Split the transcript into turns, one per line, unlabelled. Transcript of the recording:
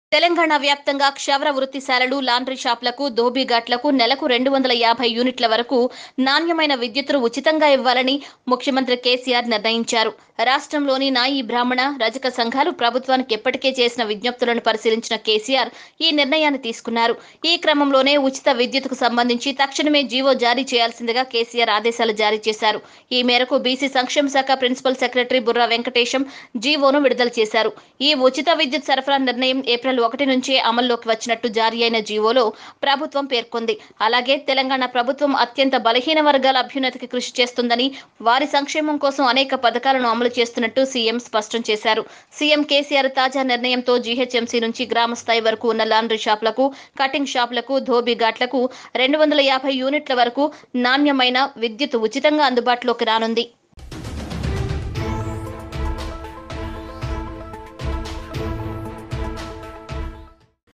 తెలంగాణ వ్యాప్తంగా క్షవర వృత్తిశాలలు లాండ్రీ షాపులకు దోబీఘాట్లకు నెలకు రెండు వందల యాభై యూనిట్ల వరకు నాణ్యమైన విద్యుత్తును ఉచితంగా ఇవ్వాలని ముఖ్యమంత్రి కేసీఆర్ నిర్ణయించారు రాష్ట్రంలోని నాయి బ్రాహ్మణ రజక సంఘాలు ప్రభుత్వానికి ఎప్పటికే చేసిన విజ్ఞప్తులను పరిశీలించిన కేసీఆర్ ఈ నిర్ణయాన్ని తీసుకున్నారు ఈ క్రమంలోనే ఉచిత విద్యుత్కు సంబంధించి తక్షణమే జీవో జారీ చేయాల్సిందిగా కేసీఆర్ ఆదేశాలు జారీ చేశారు ఈ మేరకు బీసీ సంక్షేమ శాఖ ప్రిన్సిపల్ సెక్రటరీ బుర్రా వెంకటేశం జీవోను విడుదల చేశారు ఈ ఉచిత విద్యుత్ సరఫరా నిర్ణయం ఏప్రిల్ ఒకటి నుంచే అమల్లోకి వచ్చినట్టు జారీ అయిన జీవోలో ప్రభుత్వం పేర్కొంది అలాగే తెలంగాణ ప్రభుత్వం అత్యంత బలహీన వర్గాల అభ్యున్నతికి కృషి చేస్తుందని వారి సంక్షేమం కోసం అనేక పథకాలను అమలు చేస్తున్నట్టు సీఎం స్పష్టం చేశారు సీఎం కేసీఆర్ తాజా నిర్ణయంతో జీహెచ్ఎంసీ నుంచి గ్రామ స్థాయి వరకు ఉన్న లాండ్రీ షాపులకు కటింగ్ షాపులకు ధోబీ ఘాట్లకు రెండు వందల యాభై యూనిట్ల వరకు నాణ్యమైన విద్యుత్ ఉచితంగా అందుబాటులోకి రానుంది